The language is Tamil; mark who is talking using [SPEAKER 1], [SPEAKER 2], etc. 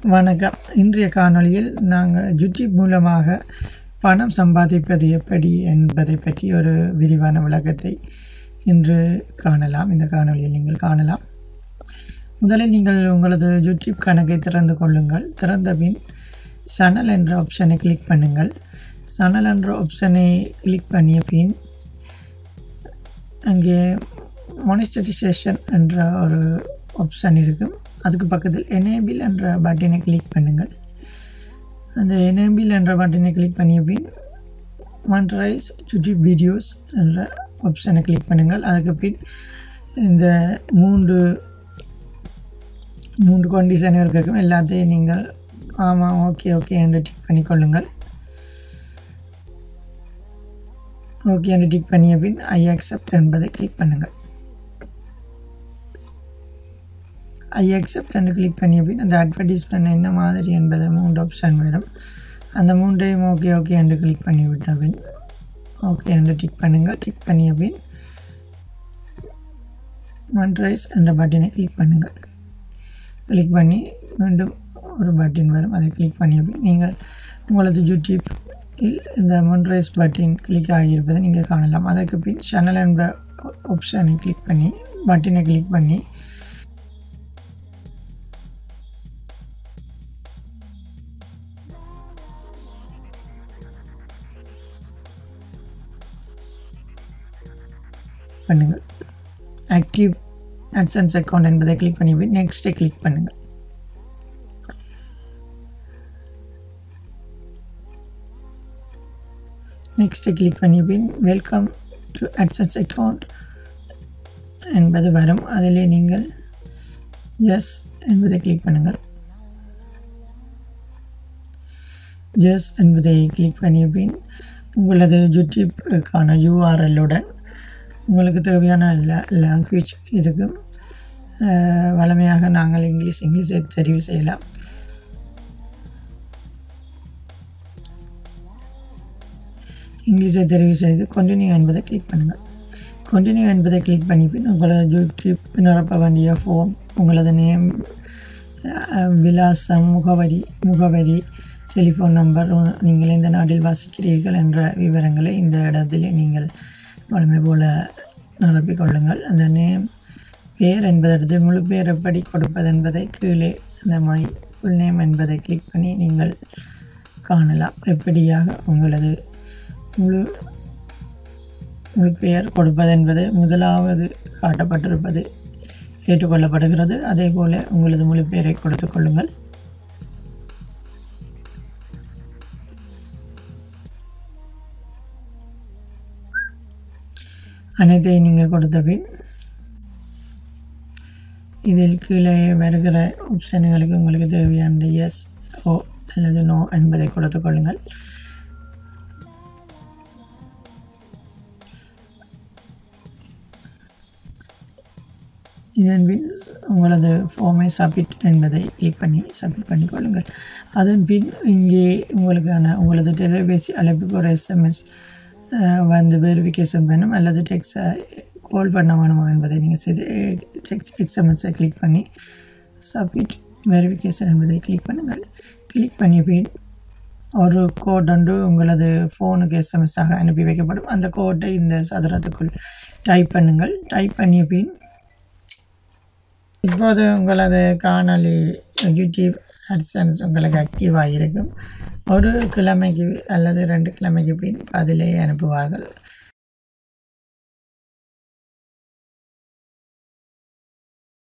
[SPEAKER 1] வணக்கம் இன்றைய காணொளியில் நாங்கள் யூடியூப் மூலமாக பணம் சம்பாதிப்பது எப்படி என்பதை பற்றி ஒரு விரிவான விளக்கத்தை இன்று காணலாம் இந்த காணொளியில் நீங்கள் காணலாம் முதலில் நீங்கள் உங்களது யூடியூப் கணக்கை திறந்து கொள்ளுங்கள் திறந்த பின் சனல் என்ற ஆப்ஷனை கிளிக் பண்ணுங்கள் சனல் என்ற ஆப்ஷனை கிளிக் பண்ணிய பின் அங்கே மானிஸ்டரைசேஷன் என்ற ஒரு ஆப்ஷன் இருக்கும் அதுக்கு பக்கத்தில் எனேபிள் என்ற பட்டனை கிளிக் பண்ணுங்கள் அந்த எனேபிள் என்ற பட்டனை கிளிக் பண்ணிய பின் மானிட்டரைஸ் யூடியூப் வீடியோஸ் என்ற ஆப்ஷனை கிளிக் பண்ணுங்கள் அதுக்கு பின் இந்த மூன்று மூன்று கண்டிஷன்கள் கேட்கும் எல்லாத்தையும் நீங்கள் ஆமாம் ஓகே ஓகே என்று டிக் பண்ணிக்கொள்ளுங்கள் ஓகே என்று டிக் பண்ணிய பின் ஐ அக்செப்ட் என்பதை கிளிக் பண்ணுங்கள் ஐ அக்செப்ட் என்று கிளிக் பண்ணிய பின் அந்த அட்வர்டைஸ்மெண்ட் என்ன மாதிரி என்பதை மூன்று ஆப்ஷன் வரும் அந்த மூன்றையும் ஓகே ஓகே என்று கிளிக் பண்ணிவிட்ட பின் ஓகே என்று டிக் பண்ணுங்கள் டிக் பண்ணிய பின் மன்ட்ரைஸ் என்ற பட்டனை கிளிக் பண்ணுங்கள் கிளிக் பண்ணி மீண்டும் ஒரு பட்டன் வரும் அதை கிளிக் பண்ணிய பின் நீங்கள் உங்களது யூடியூப்பில் இந்த மொன்ரைஸ் பட்டன் கிளிக் ஆகியிருப்பதை நீங்கள் காணலாம் அதற்கு பின் சேனல் என்ற ஆப்ஷனை கிளிக் பண்ணி பட்டனை கிளிக் பண்ணி பண்ணுங்கள் ஆக்டிவ் அட்சன்ஸ் அக்கௌண்ட் என்பதை கிளிக் பண்ணி பின் நெக்ஸ்ட்டை கிளிக் பண்ணுங்கள் நெக்ஸ்ட்டை கிளிக் பண்ணிய பின் வெல்கம் டு அட்சன்ஸ் அக்கௌண்ட் என்பது வரும் அதிலே நீங்கள் எஸ் என்பதை கிளிக் பண்ணுங்கள் எஸ் என்பதை கிளிக் பண்ணிய பின் உங்களது யூடியூப்க்கான யூஆர்எல்லுடன் உங்களுக்கு தேவையான லாங்குவேஜ் இருக்கும் வளமையாக நாங்கள் இங்கிலீஷ் இங்கிலீஷை தெரிவு செய்யலாம் இங்கிலீஷை தெரிவு செய்து கண்டினியூ என்பதை கிளிக் பண்ணுங்கள் கண்டினியூ என்பதை கிளிக் பண்ணி பின் உங்களது யூடியூப் நிரப்ப வேண்டிய ஃபோம் உங்களது நேம் விலாசம் முகவரி முகவரி டெலிஃபோன் நம்பர் நீங்கள் எந்த நாட்டில் வாசிக்கிறீர்கள் என்ற விவரங்களை இந்த இடத்திலே நீங்கள் வழமை போல் நிரப்பிக் கொள்ளுங்கள் அந்த நேம் பேர் என்பதற்கு முழு பேர் எப்படி கொடுப்பது என்பதை கீழே அந்த மை ஃபுல் நேம் என்பதை கிளிக் பண்ணி நீங்கள் காணலாம் எப்படியாக உங்களது முழு முழு பெயர் கொடுப்பது என்பது முதலாவது காட்டப்பட்டிருப்பது ஏற்றுக்கொள்ளப்படுகிறது அதே போல் உங்களது முழு பெயரை கொடுத்து கொள்ளுங்கள் அனைத்தையும் நீங்கள் கொடுத்த பின் இதில் கீழே வருகிற ஆப்ஷன்களுக்கு உங்களுக்கு தேவையான எஸ் ஓ அல்லது நோ என்பதை கொடுத்து கொள்ளுங்கள் இதன் பின் உங்களது ஃபார்மை சப்மிட் என்பதை கிளிக் பண்ணி சப்மிட் பண்ணிக்கொள்ளுங்கள் அதன் பின் இங்கே உங்களுக்கான உங்களது தொலைபேசி அழைப்புக்கு ஒரு எஸ்எம்எஸ் வந்து வெரிஃபிகேஷன் பண்ணும் அல்லது டெக்ஸை கால் பண்ண வேணுமா என்பதை நீங்கள் செய்து டெக்ஸ் எக்ஸ்எம்எஸை கிளிக் பண்ணி சப்மிட் வெரிஃபிகேஷன் என்பதை கிளிக் பண்ணுங்கள் கிளிக் பண்ணிய பின் ஒரு கோட் ஒன்று உங்களது ஃபோனுக்கு எஸ்எம்எஸ்ஸாக அனுப்பி வைக்கப்படும் அந்த கோட்டை இந்த சதுரத்துக்குள் டைப் பண்ணுங்கள் டைப் பண்ணிய பின் இப்போது உங்களது காணொலி யூடியூப் அட்சன்ஸ் உங்களுக்கு ஆக்டிவாக இருக்கும் ஒரு கிழமைக்கு அல்லது ரெண்டு கிழமைக்கு பின் அதிலே அனுப்புவார்கள்